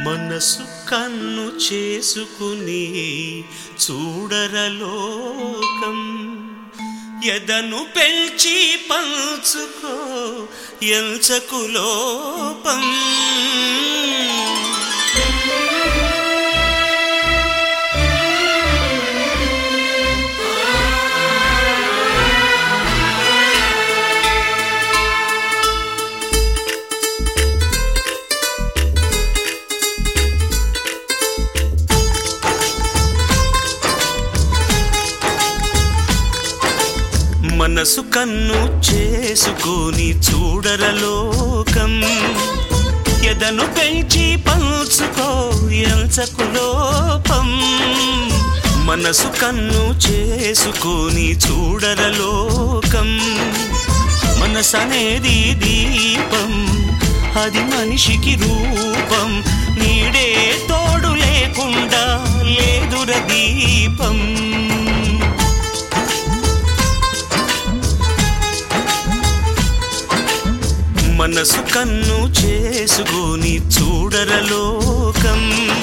మనసు కన్ను చేసుకుని చూడరలోకం ఎదను పెంచి పంచుకో ఎంచకు లోపం మనసు కన్ను చేసుకొని చూడరలోకం ఎదను పెంచి పంచుకో ఎంచకు లోపం మనసు కన్ను చేసుకొని చూడరలోకం మనసనేది దీపం అది మనిషికి రూపం నీడే తోడు లేకుండా లేదుర దీపం మనసు కన్ను చేసుకొని చూడరలోకం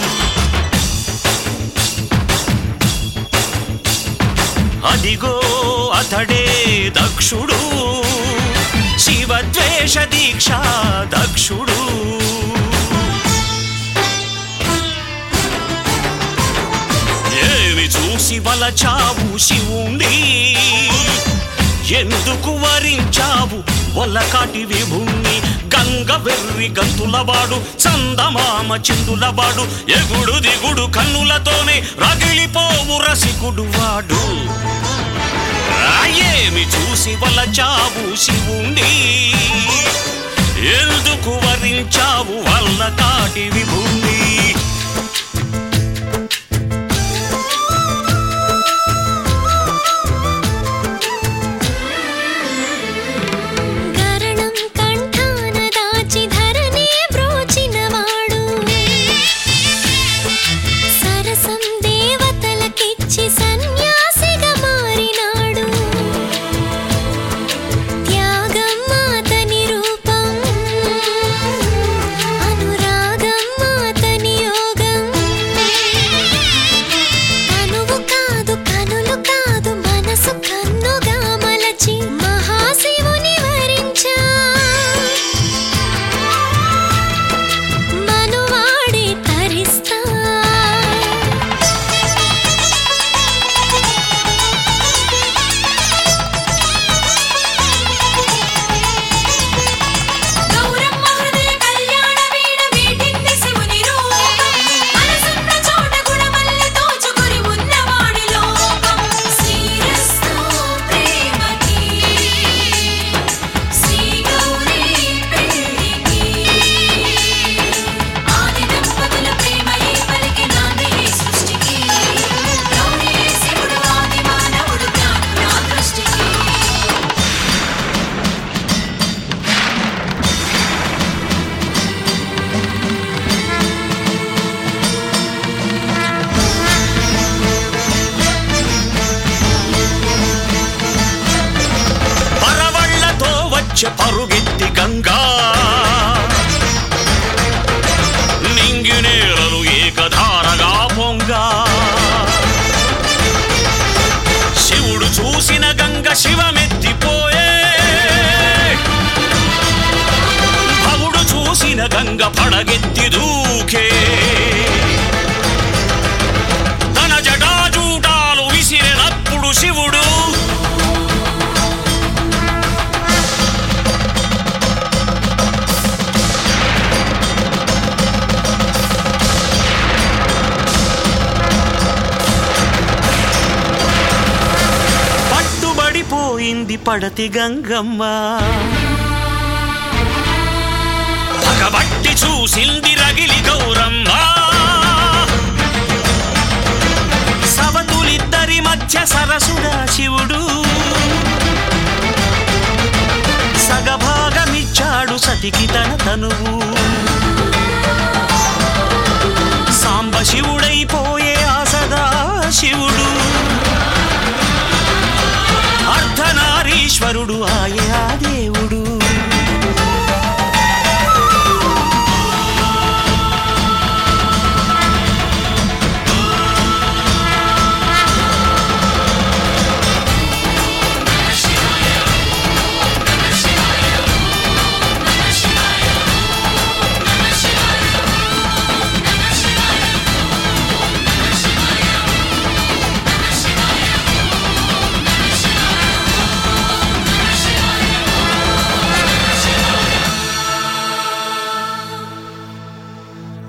అదిగో అతడే దక్షుడు శివద్వేష దీక్ష దక్షుడు ఏమి చూసి వలచావు శివుండి ఎందుకు వరించావు వల్లకాటి విభుణ్ణి గంగ వెర్రి గంతులవాడు చందమామ చిందులవాడు ఎగుడు దిగుడు కన్నులతోనే రగిలిపోవు రసికుడు వాడు ఏమి చూసి వలచావు శివుండి ఎందుకు వరించావు వల్లకాటి విభుణ్ణి గరణం కంఠాన దాచి ధరణే బ్రోచినవాడు సరసం దేవతలకిచ్చి సన్యాసిగా మారినాడు త్యాగం మాతని రూపం అనురాగం మాతని యోగం తనువు కాదు కనులు కాదు మనసు కన్నుగా మలచి మహాశివుని వరించా మనువాడే తరిస్తా గౌరమ్మ హృదయ కళ్యాణ వీణ వీటింది శివుని రూపం మనసున్న చోట గుణమల్లె తోచుకుని ఉన్నవాడి లోకం శ్రీరస్తు ప్రేమకి శ్రీ గౌరీ పెళ్ళికి ఆది దంపతుల ప్రేమయే పలికి నాంది సృష్టికి గౌరీ శివుడు ఆది మానవుడు జ్ఞానుల దృష్టికి పరవళ్లతో వచ్చే పరుగెత్తి గంగా నింగి నేలలు ఏకధారగా పొంగా శివుడు చూసిన గంగ శివమెత్తిపోయే భవుడు చూసిన గంగ పడగెత్తి దూకే తన జటాజూటాలు విసిరినప్పుడు శివుడు పట్టుబడిపోయింది పడతి గంగమ్మ పగబట్టి చూసింది రగిలి గౌరమ్మ సవతులిద్దరి మధ్య సరసుడా శివుడు సగభాగమిచ్చాడు సతికి తన తనువు సాంబ శివుడైపోయే ఆ సదా శివుడు అర్ధనారీశ్వరుడు ఆయే ఆ దేవుడు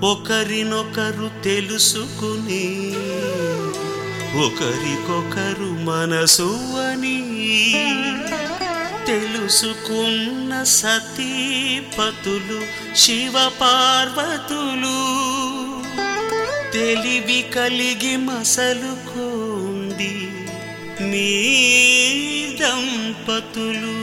ఒకరినొకరు తెలుసుకుని ఒకరికొకరు మనసు అని తెలుసుకున్న సతీపతులు శివ పార్వతులు తెలివి కలిగి మసలుకోండి మీ దంపతులు